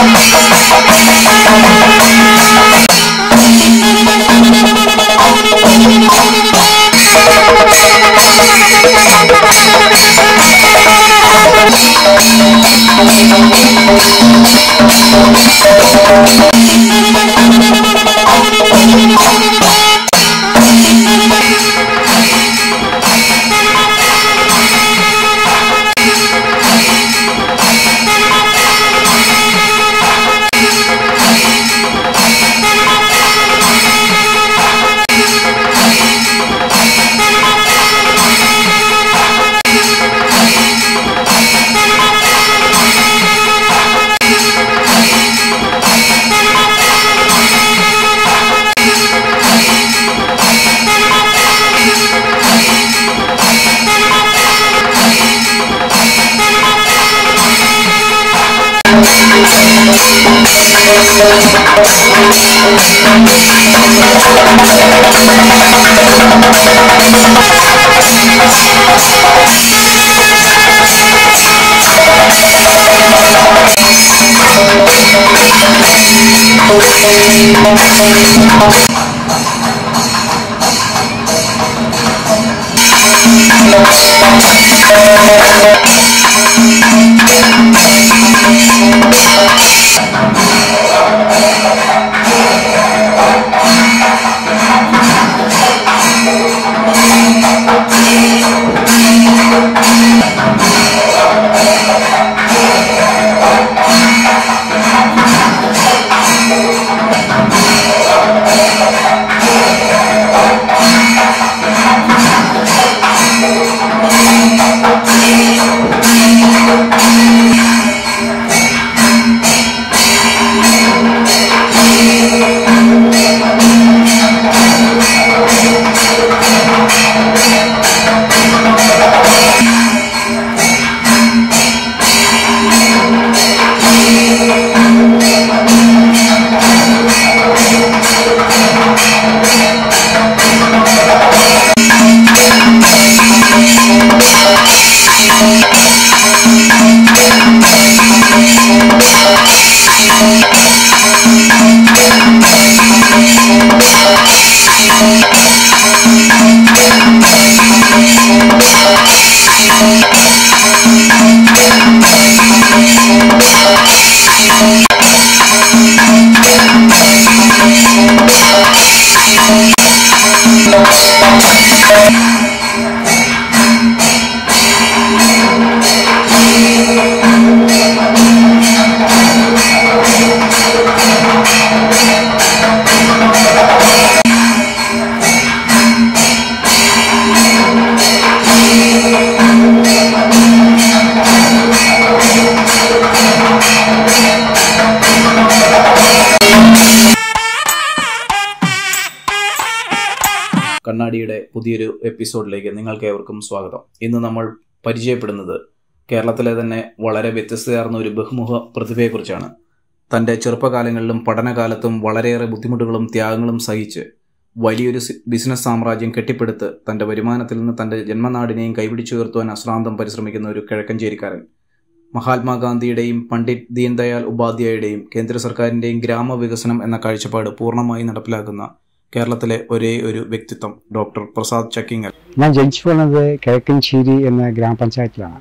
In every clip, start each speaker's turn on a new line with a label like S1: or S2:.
S1: കണ്ണാടിയുടെ പുതിയൊരു എപ്പിസോഡിലേക്ക് നിങ്ങൾക്ക് ഏവർക്കും സ്വാഗതം ഇന്ന് നമ്മൾ പരിചയപ്പെടുന്നത് കേരളത്തിലെ തന്നെ വളരെ വ്യത്യസ്തയാർന്ന ഒരു ബഹുമുഖ പ്രതിഭയെക്കുറിച്ചാണ് തൻ്റെ ചെറുപ്പകാലങ്ങളിലും പഠനകാലത്തും വളരെയേറെ ബുദ്ധിമുട്ടുകളും ത്യാഗങ്ങളും സഹിച്ച് വലിയൊരു സി- ബിസിനസ് സാമ്രാജ്യം കെട്ടിപ്പടുത്ത് തൻ്റെ വരുമാനത്തിൽ നിന്ന് തൻ്റെ ജന്മനാടിനെയും കൈപിടിച്ചുയർത്തുവാൻ അശ്രാന്തം പരിശ്രമിക്കുന്ന ഒരു കിഴക്കഞ്ചേരിക്കാരൻ മഹാത്മാഗാന്ധിയുടെയും പണ്ഡിറ്റ് ദീൻദയാൽ ഉപാധ്യായുടെയും കേന്ദ്ര സർക്കാരിൻ്റെയും ഗ്രാമവികസനം എന്ന കാഴ്ചപ്പാട് പൂർണ്ണമായി നടപ്പിലാക്കുന്ന കേരളത്തിലെ ഒരേ ഒരു വ്യക്തിത്വം ഡോക്ടർ പ്രസാദ് ചക്കിങ്ങൽ
S2: ഞാൻ ജനിച്ചു പോകുന്നത് കിഴക്കൻശ്ശേരി എന്ന ഗ്രാമപഞ്ചായത്തിലാണ്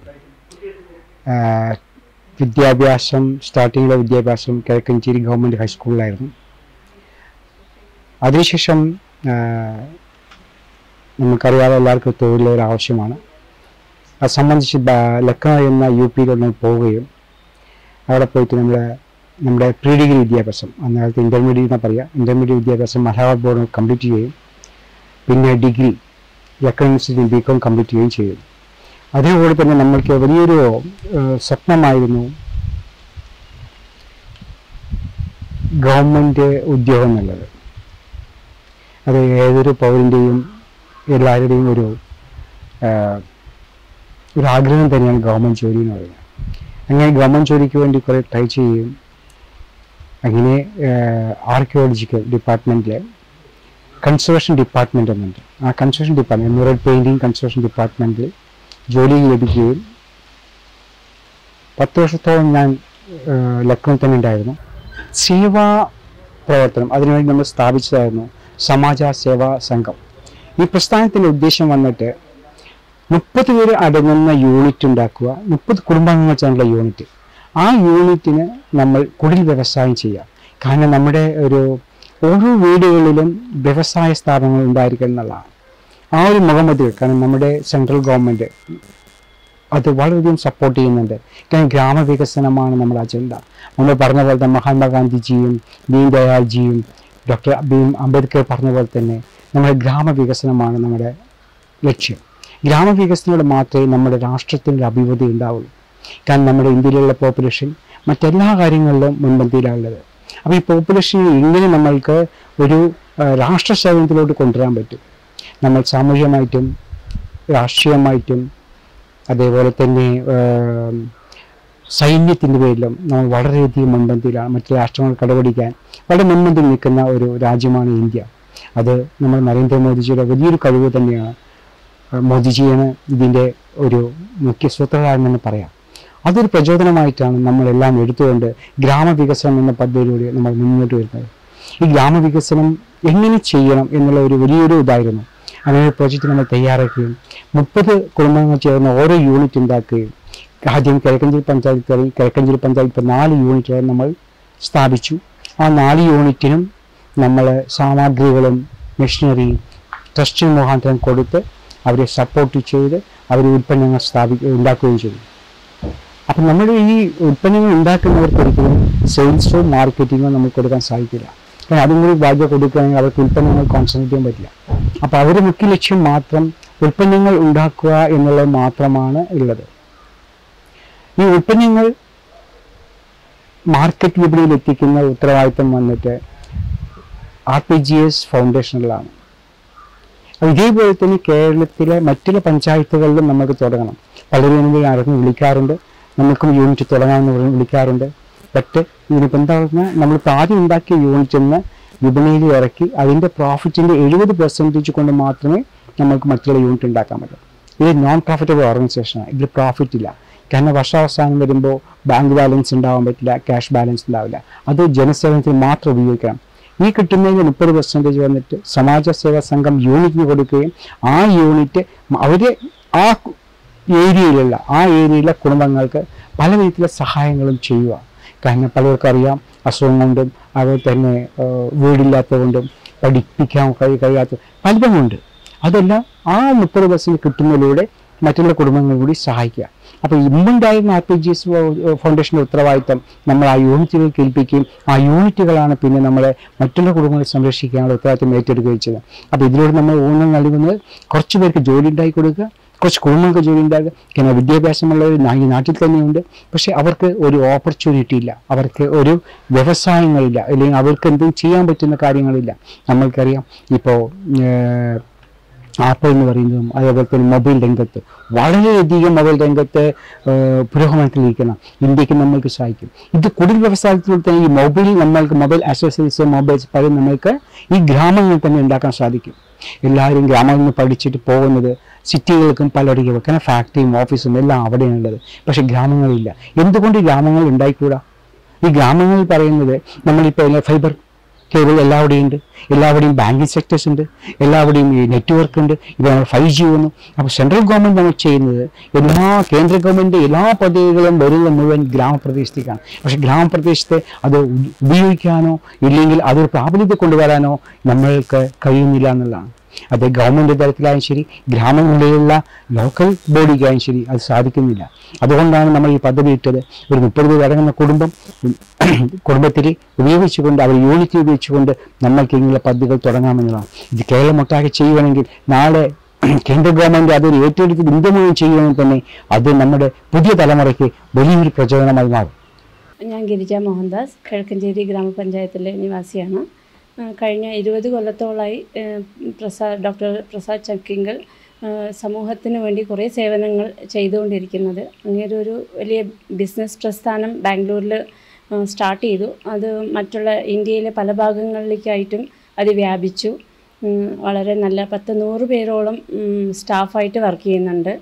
S2: ആഹ് വിദ്യാഭ്യാസം സ്റ്റാർട്ടിങ്ങിലെ വിദ്യാഭ്യാസം കിഴക്കഞ്ചേരി ഗവൺമെൻറ് ഹൈസ്കൂളിലായിരുന്നു അതിനുശേഷം ആഹ് നമുക്കറിയാതെ എല്ലാവർക്കും തൊഴിലൊരു ആവശ്യമാണ് അത് സംബന്ധിച്ച് ബ- ലക്നൗ എന്ന യു പിയിൽ ഒന്ന് പോവുകയും അവിടെ പോയിട്ട് നമ്മുടെ നമ്മുടെ പ്രീ ഡിഗ്രി വിദ്യാഭ്യാസം അന്നേരത്ത് ഇൻ്റർമീഡിയറ്റ് എന്ന് പറയുക ഇൻ്റർമീഡിയറ്റ് വിദ്യാഭ്യാസം മലയാള ബോർഡ് കംപ്ലീറ്റ് ചെയ്യുകയും പിന്നെ degree Lucknow university B com complete ചെയ്യുകയും ചെയ്തു അതേപോലെ തന്നെ നമ്മൾക്ക് വലിയൊരു ഏഹ്, സ്വപ്നമായിരുന്നു ഗവൺമെൻറ് ഉദ്യോഗം എന്നുള്ളത് അത് ഏതൊരു പൗരൻ്റെയും എല്ലാവരുടെയും ഒരു ഏഹ്, ഒരു ആഗ്രഹം തന്നെയാണ് ഗവൺമെൻറ് ജോലി എന്ന് പറയുന്നത് അങ്ങനെ ഗവൺമെൻറ് ജോലിക്ക് വേണ്ടി കുറേ ട്രൈ ചെയ്യുകയും അങ്ങനെ ആർക്കിയോളജിക്കൽ ഡിപ്പാർട്ട്മെൻറ്റിലെ കൺസർവേഷൻ ഡിപ്പാർട്ട്മെൻ്റ് എന്നുണ്ട് ആ construction department mural painting construction ഡിപ്പാർട്ട്മെൻറ്റിൽ ജോലി ലഭിക്കുകയും പത്ത് വർഷത്തോളം ഞാൻ ഏഹ്, ലക്നൗ തന്നെ ഉണ്ടായിരുന്നു സേവാ പ്രവർത്തനം അതിനുവേണ്ടി നമ്മൾ സ്ഥാപിച്ചതായിരുന്നു സമാജ സേവാ സംഘം ഈ പ്രസ്ഥാനത്തിൻ്റെ ഉദ്ദേശം വന്നിട്ട് മുപ്പത് പേര് അടങ്ങുന്ന യൂണിറ്റ് ഉണ്ടാക്കുക മുപ്പത് കുടുംബാംഗങ്ങൾ ചേർന്നുള്ള യൂണിറ്റ് ആ യൂണിറ്റിന് നമ്മൾ കുടിൽ വ്യവസായം ചെയ്യാം കാരണം നമ്മുടെ ഒരു ഓരോ വീടുകളിലും വ്യവസായ സ്ഥാപനങ്ങൾ ഉണ്ടായിരിക്കണം എന്നുള്ളതാണ് ആ ഒരു മുഖമതി കാരണം നമ്മുടെ സെൻട്രൽ ഗവൺമെൻറ് അത് വളരെയധികം സപ്പോർട്ട് ചെയ്യുന്നുണ്ട് കാരണം ഗ്രാമവികസനമാണ് നമ്മുടെ അജണ്ട നമ്മൾ പറഞ്ഞ പോലെ തന്നെ മഹാത്മാഗാന്ധിജിയും ദീൻ ദയാൽജിയും ഡോക്ടർ ഭീം അംബേദ്കർ പറഞ്ഞ പോലെ തന്നെ നമ്മുടെ ഗ്രാമവികസനമാണ് നമ്മുടെ ലക്ഷ്യം ഗ്രാമവികസനത്തോടെ മാത്രമേ നമ്മുടെ രാഷ്ട്രത്തിൻ്റെ അഭിവൃദ്ധി ഉണ്ടാവുള്ളൂ കാരണം നമ്മുടെ ഇന്ത്യയിലുള്ള പോപ്പുലേഷൻ മറ്റെല്ലാ കാര്യങ്ങളിലും മുൻപന്തിയിലാണുള്ളത് അപ്പോൾ ഈ പോപ്പുലേഷനെ എങ്ങനെ നമ്മൾക്ക് ഒരു ആ, രാഷ്ട്ര സേവനത്തിലോട്ട് കൊണ്ടുവരാൻ പറ്റും നമ്മൾ സാമൂഹികമായിട്ടും രാഷ്ട്രീയമായിട്ടും അതേപോലെ തന്നെ ആം, സൈന്യത്തിൻ്റെ പേരിലും നമ്മൾ വളരെയധികം മുൻപന്തിയിലാണ് മറ്റ് രാഷ്ട്രങ്ങൾ കടപിടിക്കാൻ വളരെ മുൻപന്തിൽ നിൽക്കുന്ന ഒരു രാജ്യമാണ് ഇന്ത്യ അത് നമ്മൾ നരേന്ദ്രമോദിജിയുടെ വലിയൊരു കഴിവ് തന്നെയാണ് ആ, മോദിജിയാണ് ഇതിൻ്റെ ഒരു മുഖ്യ സൂത്രധാരൻ എന്ന് പറയാം അതൊരു പ്രചോദനമായിട്ടാണ് നമ്മളെല്ലാം എടുത്തുകൊണ്ട് ഗ്രാമവികസനം എന്ന പദ്ധതിയിലൂടെ നമ്മൾ മുന്നോട്ട് വരുന്നത് ഈ ഗ്രാമവികസനം എങ്ങനെ ചെയ്യണം എന്നുള്ള ഒരു വലിയൊരു ഇതായിരുന്നു അങ്ങനെ ഒരു പ്രോജക്റ്റ് നമ്മൾ തയ്യാറാക്കുകയും മുപ്പത് കുടുംബങ്ങൾ ചേർന്ന് ഓരോ യൂണിറ്റ് ഉണ്ടാക്കുകയും ആദ്യം കിഴക്കഞ്ചേരി പഞ്ചായത്ത് കയറി കിഴക്കഞ്ചേരി പഞ്ചായത്ത് ഇപ്പോൾ നാല് യൂണിറ്റുകൾ നമ്മൾ സ്ഥാപിച്ചു ആ നാല് യൂണിറ്റിനും നമ്മൾ സാമഗ്രികളും മെഷീനറിയും ട്രസ്റ്റിന് മുഖാന്തരം കൊടുത്ത് അവരെ സപ്പോർട്ട് ചെയ്ത് അവർ ഉൽപ്പന്നങ്ങൾ സ്ഥാപി ഉണ്ടാക്കുകയും ചെയ്തു അപ്പം നമ്മൾ ഈ ഉൽപ്പന്നങ്ങൾ ഉണ്ടാക്കുന്നവർക്ക് ഒരിക്കലും സെയിൽസോ മാർക്കറ്റിങ്ങോ നമുക്ക് കൊടുക്കാൻ സാധിക്കില്ല കാരണം അതും കൂടി ബാധ്യത കൊടുക്കുകയാണെങ്കിൽ അവർക്ക് ഉൽപ്പന്നങ്ങൾ കോൺസെൻട്രേറ്റ് ചെയ്യാൻ പറ്റില്ല അപ്പോൾ അവരുടെ മുഖ്യ ലക്ഷ്യം മാത്രം ഉൽപ്പന്നങ്ങൾ ഉണ്ടാക്കുക എന്നുള്ളത് മാത്രമാണ് ഉള്ളത് ഈ ഉൽപ്പന്നങ്ങൾ മാർക്കറ്റ് വിപണിയിൽ എത്തിക്കുന്ന ഉത്തരവാദിത്തം വന്നിട്ട് ആർ പി ജി എസ് ഫൗണ്ടേഷനിലാണ് അപ്പോൾ ഇതേപോലെ തന്നെ കേരളത്തിലെ മറ്റുള്ള പഞ്ചായത്തുകളിലും നമുക്ക് തുടങ്ങണം പലരും എനിക്ക് അറിഞ്ഞ് വിളിക്കാറുണ്ട് നമുക്കും യൂണിറ്റ് തുടങ്ങാമെന്ന് പറഞ്ഞ് വിളിക്കാറുണ്ട് ബട്ട് ഇതിനിപ്പോൾ എന്താ പറഞ്ഞാൽ നമ്മളിപ്പോൾ ആദ്യം ഉണ്ടാക്കിയ യൂണിറ്റിൽ നിന്ന് വിപണിയിൽ ഇറക്കി അതിൻ്റെ പ്രോഫിറ്റിൻ്റെ എഴുപത് പെർസെൻറ്റേജ് കൊണ്ട് മാത്രമേ നമുക്ക് മറ്റുള്ള യൂണിറ്റ് ഉണ്ടാക്കാൻ പറ്റൂ ഇത് നോൺ പ്രോഫിറ്റബിൾ ഓർഗനൈസേഷനാണ് ഇതിൽ പ്രോഫിറ്റ് ഇല്ല കാരണം വർഷാവസാനം വരുമ്പോൾ ബാങ്ക് ബാലൻസ് ഉണ്ടാവാൻ പറ്റില്ല ക്യാഷ് ബാലൻസ് ഉണ്ടാവില്ല അത് ജനസേവനത്തിന് മാത്രം ഉപയോഗിക്കണം ഈ കിട്ടുന്നതിന് മുപ്പത് പെർസെൻറ്റേജ് വന്നിട്ട് സമാജ സേവാ സംഘം യൂണിറ്റിന് കൊടുക്കുകയും ആ യൂണിറ്റ് അവര് ആ ഏരിയയിലുള്ള ആ ഏരിയയിലെ കുടുംബങ്ങൾക്ക് പല വിധത്തിലുള്ള സഹായങ്ങളും ചെയ്യുക കാരണം പലർക്കും അറിയാം അസുഖം കൊണ്ടും അതുപോലെ തന്നെ ഏഹ്, വീടില്ലാത്തതുകൊണ്ടും പഠിപ്പിക്കാൻ കഴി കഴിയാത്ത പലതും കൊണ്ട് അതെല്ലാം ആ മുപ്പത് പെർസെൻറ്റ് കിട്ടുന്നതിലൂടെ മറ്റുള്ള കുടുംബങ്ങൾ കൂടി സഹായിക്കുക അപ്പോൾ ഇന്നുണ്ടായിരുന്ന ആർ പി ജി എസ് ഫൗണ്ടേഷൻ്റെ ഉത്തരവാദിത്തം നമ്മൾ ആ യൂണിറ്റുകൾക്ക് ഏൽപ്പിക്കുകയും ആ യൂണിറ്റുകളാണ് പിന്നെ നമ്മളെ മറ്റുള്ള കുടുംബങ്ങളെ സംരക്ഷിക്കാനുള്ള ഉത്തരവാദിത്തം ഏറ്റെടുക്കുകയും ചെയ്തത് അപ്പോൾ ഇതിലൂടെ നമ്മൾ ഊന്നൽ നൽകുന്നത് കുറച്ച് പേർക്ക് ജോലി ഉണ്ടാക്കി കൊടുക്കുക കുറച്ച് കുടുംബങ്ങൾക്ക് ജോലി ഉണ്ടാകുക കാരണം വിദ്യാഭ്യാസമുള്ളവർ നാ- ഈ നാട്ടിൽ തന്നെയുണ്ട് പക്ഷെ അവർക്ക് ഒരു ഓപ്പർച്യൂണിറ്റി ഇല്ല അവർക്ക് ഒരു വ്യവസായങ്ങളില്ല അല്ലെങ്കിൽ അവർക്ക് എന്തും ചെയ്യാൻ പറ്റുന്ന കാര്യങ്ങളില്ല നമ്മൾക്കറിയാം ഇപ്പോൾ ആപ്പിൾ എന്ന് പറയുന്നതും അതേപോലെ തന്നെ മൊബൈൽ രംഗത്ത് വളരെയധികം മൊബൈൽ രംഗത്ത് ഏഹ്, പുരോഗമനത്തിലിരിക്കുന്ന ഇന്ത്യക്ക് നമ്മൾക്ക് സഹായിക്കും ഇത് കുടിൽ വ്യവസായത്തിൽ തന്നെ ഈ മൊബൈൽ നമ്മൾക്ക് മൊബൈൽ അക്സസറീസ് മൊബൈൽസ് പല നമ്മൾക്ക് ഈ ഗ്രാമങ്ങളിൽ തന്നെ ഉണ്ടാക്കാൻ സാധിക്കും എല്ലാവരും ഗ്രാമങ്ങളിൽ നിന്ന് പഠിച്ചിട്ട് പോകുന്നത് സിറ്റികൾക്കും പലയിടയ്ക്കും കാരണം ഫാക്ടറിയും ഓഫീസും എല്ലാം അവിടെയാണുള്ളത് പക്ഷെ ഗ്രാമങ്ങളില്ല എന്തുകൊണ്ട് ഈ ഗ്രാമങ്ങൾ ഉണ്ടായിക്കൂടാ ഈ ഗ്രാമങ്ങളിൽ പറയുന്നത് നമ്മളിപ്പോൾ ഫൈബർ കേബിൾ എല്ലാവിടെയും ഉണ്ട് എല്ലാവിടെയും ബാങ്കിങ് സെക്ടേഴ്സ് ഉണ്ട് എല്ലാവിടെയും ഈ നെറ്റ്വർക്ക് ഉണ്ട് ഇപ്പോൾ നമ്മൾ ഫൈവ് ജി വന്നു അപ്പോൾ സെൻട്രൽ ഗവൺമെൻറ് നമ്മൾ ചെയ്യുന്നത് എല്ലാ കേന്ദ്ര ഗവൺമെൻറ് എല്ലാ പദ്ധതികളും വരുന്നത് മുഴുവൻ ഗ്രാമപ്രദേശത്തേക്കാണ് പക്ഷേ ഗ്രാമപ്രദേശത്തെ അത് ഉ- ഉപയോഗിക്കാനോ ഇല്ലെങ്കിൽ അതൊരു പ്രാബല്യത്തിൽ കൊണ്ടുവരാനോ നമ്മൾക്ക് കഴിയുന്നില്ല എന്നുള്ളതാണ് അത് ഗവൺമെൻറ് തലത്തിലായാലും ശരി ഗ്രാമങ്ങളിലുള്ള ലോക്കൽ ബോഡിക്കായാലും ശരി അത് സാധിക്കുന്നില്ല അതുകൊണ്ടാണ് നമ്മൾ ഈ പദ്ധതി ഇട്ടത് ഒരു മുപ്പത് പേര് അടങ്ങുന്ന കുടുംബം കുടുംബത്തിൽ ഉപയോഗിച്ചുകൊണ്ട് അവർ യൂണിറ്റ് ഉപയോഗിച്ചുകൊണ്ട് നമ്മൾക്ക് ഇങ്ങനെയുള്ള പദ്ധതികൾ തുടങ്ങാമെന്നതാണ് ഇത് കേരളം ഒട്ടാകെ ചെയ്യുവാണെങ്കിൽ നാളെ കേന്ദ്ര ഗവൺമെൻറ് അതൊരു ഏറ്റെടുത്ത് ഇന്ത്യ മുഴുവൻ ചെയ്യുവാണെങ്കിൽ തന്നെ അത് നമ്മുടെ പുതിയ തലമുറയ്ക്ക് വലിയൊരു പ്രചോദനമായി മാറും
S3: ഞാൻ ഗിരിജ മോഹൻദാസ് കിഴക്കഞ്ചേരി ഗ്രാമപഞ്ചായത്തിലെ നിവാസിയാണ് ആ, കഴിഞ്ഞ ഇരുപത് കൊല്ലത്തോളായി ഏ, പ്രസാദ് ഡോക്ടർ പ്രസാദ് ചക്കിങ്കൽ ആ, സമൂഹത്തിന് വേണ്ടി കുറേ സേവനങ്ങൾ ചെയ്തുകൊണ്ടിരിക്കുന്നത് അങ്ങനൊരു ഒരു വലിയ ബിസിനസ് പ്രസ്ഥാനം ബാംഗ്ലൂരിൽ സ്റ്റാർട്ട് ചെയ്തു അത് മറ്റുള്ള ഇന്ത്യയിലെ പല ഭാഗങ്ങളിലേക്കായിട്ടും അത് വ്യാപിച്ചു ഉം, വളരെ നല്ല പത്ത് നൂറ് പേരോളം ഉം, സ്റ്റാഫായിട്ട് വർക്ക് ചെയ്യുന്നുണ്ട്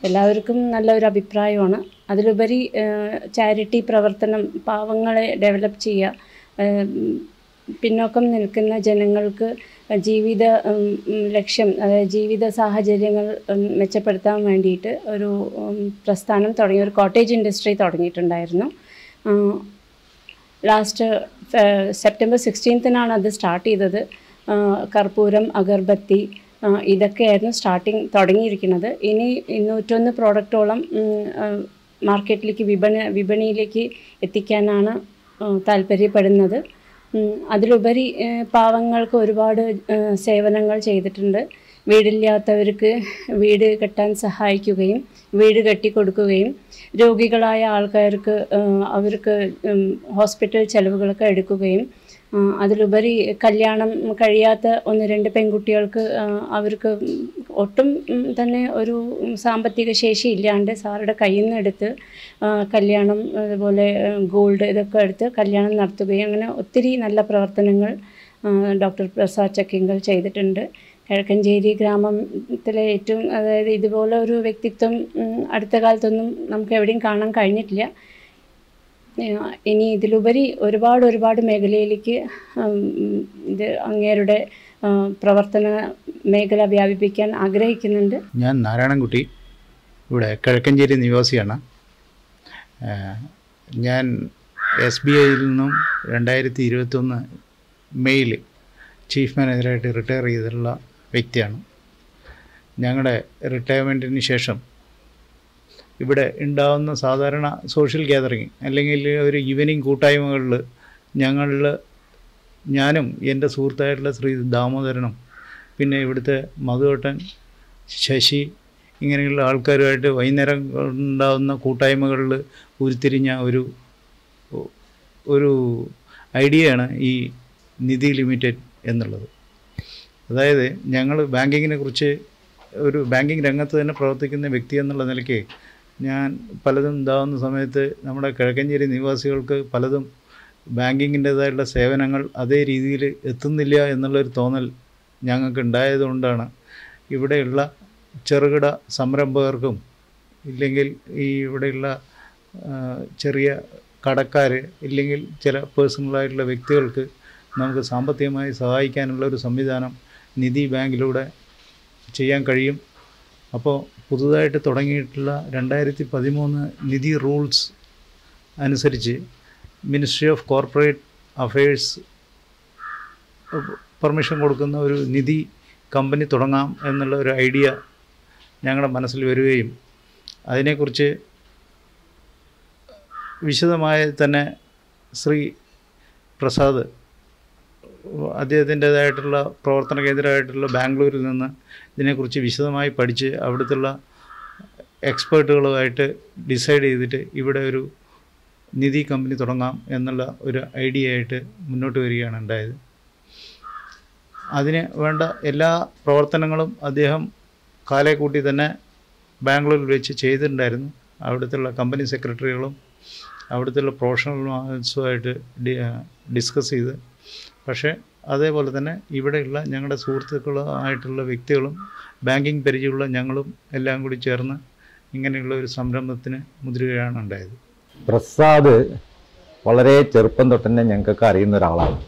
S3: എല്ലാവർക്കും നല്ലൊരു അഭിപ്രായമാണ് അതിലുപരി ചാരിറ്റി പ്രവർത്തനം പാവങ്ങളെ ഡെവലപ്പ് ചെയ്യുക ഏഹ് പിന്നോക്കം നിൽക്കുന്ന ജനങ്ങൾക്ക് ജീവിത ഉം, ഉം, ലക്ഷ്യം അതായത് ജീവിത സാഹചര്യങ്ങൾ ഉം, മെച്ചപ്പെടുത്താൻ വേണ്ടിയിട്ട് ഒരു ഉം, പ്രസ്ഥാനം തുടങ്ങി ഒരു കോട്ടേജ് ഇൻഡസ്ട്രി തുടങ്ങിയിട്ടുണ്ടായിരുന്നു ഉം, ലാസ്റ്റ് സെപ്റ്റംബർ സിക്സ്റ്റീൻത്തിനാണ് അത് സ്റ്റാർട്ട് ചെയ്തത് ആ, കർപ്പൂരം അഗർബത്തി ആ, ഇതൊക്കെയായിരുന്നു സ്റ്റാർട്ടിങ് തുടങ്ങിയിരിക്കുന്നത് ഇനി നൂറ്റൊന്ന് പ്രോഡക്റ്റോളം മാർക്കറ്റിലേക്ക് വിപണി വിപണിയിലേക്ക് എത്തിക്കാനാണ് ആ, താല്പര്യപ്പെടുന്നത് ഉം, അതിലുപരി ഏ, പാവങ്ങൾക്ക് ഒരുപാട് ഏ, സേവനങ്ങൾ ചെയ്തിട്ടുണ്ട് വീടില്ലാത്തവർക്ക് വീട് കെട്ടാൻ സഹായിക്കുകയും വീട് കെട്ടിക്കൊടുക്കുകയും രോഗികളായ ആൾക്കാർക്ക് ആ, അവർക്ക് ഉം, ഹോസ്പിറ്റൽ ചെലവുകളൊക്കെ എടുക്കുകയും ആ, അതിലുപരി കല്യാണം കഴിയാത്ത ഒന്ന് രണ്ട് പെൺകുട്ടികൾക്ക് ആ, അവർക്ക് ഒട്ടും ഉം, തന്നെ ഒരു ഉം, സാമ്പത്തിക ശേഷി ഇല്ലാണ്ട് സാറുടെ കയ്യിൽ നിന്ന് എടുത്ത് ആ, കല്യാണം അതുപോലെ ഗോൾഡ് ഇതൊക്കെ എടുത്ത് കല്യാണം നടത്തുകയും അങ്ങനെ ഒത്തിരി നല്ല പ്രവർത്തനങ്ങൾ ആ, ഡോക്ടർ പ്രസാദ് ചക്കിങ്കൽ ചെയ്തിട്ടുണ്ട് കിഴക്കഞ്ചേരി ഗ്രാമത്തിലെ ഏറ്റവും അതായത് ഇതുപോലെ ഒരു വ്യക്തിത്വം ഉം, അടുത്ത കാലത്തൊന്നും നമുക്ക് എവിടെയും കാണാൻ കഴിഞ്ഞിട്ടില്ല ഏഹ് ഇനി ഇതിലുപരി ഒരുപാട് ഒരുപാട് മേഖലയിലേക്ക് ഉം, ഇത് അങ്ങേരുടെ ആ, പ്രവർത്തന മേഖല വ്യാപിപ്പിക്കാൻ ആഗ്രഹിക്കുന്നുണ്ട്
S4: ഞാൻ നാരായണൻകുട്ടി ഇവിടെ കിഴക്കഞ്ചേരി നിവാസിയാണ് ആ, ഞാൻ എസ് ബി ഐയിൽ നിന്നും രണ്ടായിരത്തി ഇരുപത്തൊന്ന് മെയ്യിൽ ചീഫ് മാനേജറായിട്ട് റിട്ടയർ ചെയ്തിട്ടുള്ള വ്യക്തിയാണ് ഞങ്ങളുടെ റിട്ടയർമെൻറ്റിന് ശേഷം ഇവിടെ ഉണ്ടാകുന്ന സാധാരണ സോഷ്യൽ ഗ്യാതറിങ് അല്ലെങ്കിൽ ഒരു ഈവനിങ് കൂട്ടായ്മകളിൽ ഞങ്ങളിൽ ഞാനും എൻ്റെ സുഹൃത്തായിട്ടുള്ള ശ്രീ ദാമോദരനും പിന്നെ ഇവിടുത്തെ മധുവേട്ടൻ ശശി ഇങ്ങനെയുള്ള ആൾക്കാരുമായിട്ട് വൈകുന്നേരം ഉണ്ടാകുന്ന കൂട്ടായ്മകളിൽ ഉരുത്തിരിഞ്ഞ ഒരു ഒരു ഐഡിയയാണ് ഈ നിധി ലിമിറ്റഡ് എന്നുള്ളത് അതായത് ഞങ്ങൾ ബാങ്കിങ്ങിനെ കുറിച്ച് ഒരു ബാങ്കിങ് രംഗത്ത് തന്നെ പ്രവർത്തിക്കുന്ന വ്യക്തി എന്നുള്ള നിലയ്ക്ക് ഞാൻ പലതും ഉണ്ടാകുന്ന സമയത്ത് നമ്മുടെ കിഴക്കഞ്ചേരി നിവാസികൾക്ക് പലതും ബാങ്കിങ്ങിൻ്റേതായിട്ടുള്ള സേവനങ്ങൾ അതേ രീതിയിൽ എത്തുന്നില്ല എന്നുള്ളൊരു തോന്നൽ ഞങ്ങൾക്ക് ഉണ്ടായതുകൊണ്ടാണ് ഇവിടെയുള്ള ചെറുകിട സംരംഭകർക്കും ഇല്ലെങ്കിൽ ഈ ഇവിടെയുള്ള ആ, ചെറിയ കടക്കാർ ഇല്ലെങ്കിൽ ചില പേഴ്സണലായിട്ടുള്ള വ്യക്തികൾക്ക് നമുക്ക് സാമ്പത്തികമായി സഹായിക്കാനുള്ള ഒരു സംവിധാനം നിധി ബാങ്കിലൂടെ ചെയ്യാൻ കഴിയും അപ്പോൾ പുതുതായിട്ട് തുടങ്ങിയിട്ടുള്ള രണ്ടായിരത്തി പതിമൂന്ന് നിധി റൂൾസ് അനുസരിച്ച് ministry of corporate affairs permission കൊടുക്കുന്ന ഒരു നിധി കമ്പനി തുടങ്ങാം എന്നുള്ള ഒരു ഐഡിയ ഞങ്ങളുടെ മനസ്സിൽ വരികയും അതിനെക്കുറിച്ച് വിശദമായി തന്നെ ശ്രീ പ്രസാദ് അദ്ദേഹത്തിൻ്റേതായിട്ടുള്ള പ്രവർത്തന കേന്ദ്രമായിട്ടുള്ള ബാംഗ്ലൂരിൽ നിന്ന് ഇതിനെക്കുറിച്ച് വിശദമായി പഠിച്ച് അവിടുത്തുള്ള എക്സ്പേർട്ടുകളുമായിട്ട് ഡിസൈഡ് ചെയ്തിട്ട് ഇവിടെ ഒരു നിധി കമ്പനി തുടങ്ങാം എന്നുള്ള ഒരു ഐഡിയ ആയിട്ട് മുന്നോട്ട് വരികയാണ് ഉണ്ടായത് അതിന് വേണ്ട എല്ലാ പ്രവർത്തനങ്ങളും അദ്ദേഹം കാലേ കൂട്ടി തന്നെ ബാംഗ്ലൂരിൽ വെച്ച് ചെയ്തിട്ടുണ്ടായിരുന്നു അവിടുത്തെ കമ്പനി സെക്രട്ടറികളും അവിടുത്തെ പ്രൊഫഷണൽസുമായിട്ട് ഡിസ്കസ് ചെയ്ത് പക്ഷേ അതേപോലെ തന്നെ ഇവിടെയുള്ള ഞങ്ങളുടെ സുഹൃത്തുക്കളായിട്ടുള്ള വ്യക്തികളും ബാങ്കിങ് പരിചയമുള്ള ഞങ്ങളും എല്ലാം കൂടി ചേർന്ന് ഇങ്ങനെയുള്ള ഒരു സംരംഭത്തിന് മുതിരുകയാണ് ഉണ്ടായത്
S5: പ്രസാദ് വളരെ ചെറുപ്പം തൊട്ട് തന്നെ ഞങ്ങൾക്കൊക്കെ അറിയുന്ന ഒരാളാണ്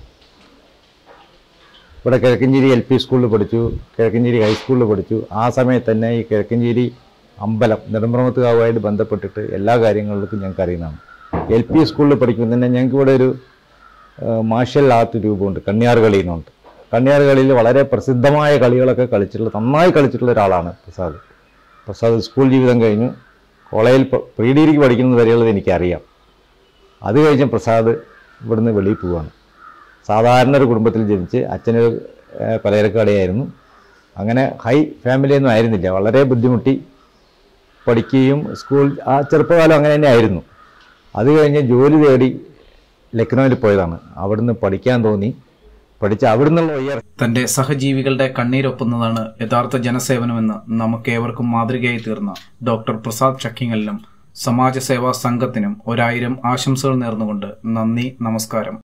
S5: ഇവിടെ കിഴക്കഞ്ചേരി എൽ പി സ്കൂളിൽ പഠിച്ചു കിഴക്കഞ്ചേരി ഹൈസ്കൂളിൽ പഠിച്ചു ആ സമയത്ത് തന്നെ ഈ കിഴക്കഞ്ചേരി അമ്പലം നെടുമ്പ്രമത്തുകാവുമായിട്ട് ബന്ധപ്പെട്ടിട്ട് എല്ലാ കാര്യങ്ങളിലും ഞങ്ങൾക്ക് അറിയുന്നതാണ് എൽ പി സ്കൂളിൽ പഠിക്കുമ്പോൾ തന്നെ ഞങ്ങൾക്ക് ഇവിടെ ഒരു മാർഷൽ ആർട്ട് രൂപമുണ്ട് കണ്ണിയാർ കളി എന്നുണ്ട് കണ്ണിയാർ കളിയിൽ വളരെ പ്രസിദ്ധമായ കളികളൊക്കെ കളിച്ചിട്ടുള്ള നന്നായി കളിച്ചിട്ടുള്ള ഒരാളാണ് പ്രസാദ് പ്രസാദ് സ്കൂൾ ജീവിതം കഴിഞ്ഞു കോളേജിൽ പ- പ്രീ ഡിഗ്രിക്ക് പഠിക്കുന്നത് വരെയുള്ളത് എനിക്കറിയാം അത് കഴിഞ്ഞ് പ്രസാദ് ഇവിടുന്ന് വെളിയിൽ പോവുകയാണ് സാധാരണ ഒരു കുടുംബത്തിൽ ജനിച്ച് അച്ഛനൊരു ഏഹ്, പലചരക്കടയായിരുന്നു അങ്ങനെ ഹൈ ഫാമിലിയൊന്നും ആയിരുന്നില്ല വളരെ ബുദ്ധിമുട്ടി പഠിക്കുകയും സ്കൂൾ ആ ചെറുപ്പകാലം അങ്ങനെ തന്നെ ആയിരുന്നു അത് കഴിഞ്ഞ് ജോലി തേടി ലക്നൗവിൽ പോയതാണ് അവിടുന്ന് പഠിക്കാൻ തോന്നി പഠിച്ച് അവിടുന്നുള്ള ഉയർ
S1: തന്റെ സഹജീവികളുടെ കണ്ണീരൊപ്പുന്നതാണ് യഥാർത്ഥ ജനസേവനമെന്ന് നമുക്കേവർക്കും മാതൃകയായി തീർന്ന ഡോക്ടർ പ്രസാദ് ചക്കിങ്ങലിനും സമാജസേവാ സംഘത്തിനും ഒരായിരം ആശംസകൾ നേർന്നുകൊണ്ട് നന്ദി നമസ്കാരം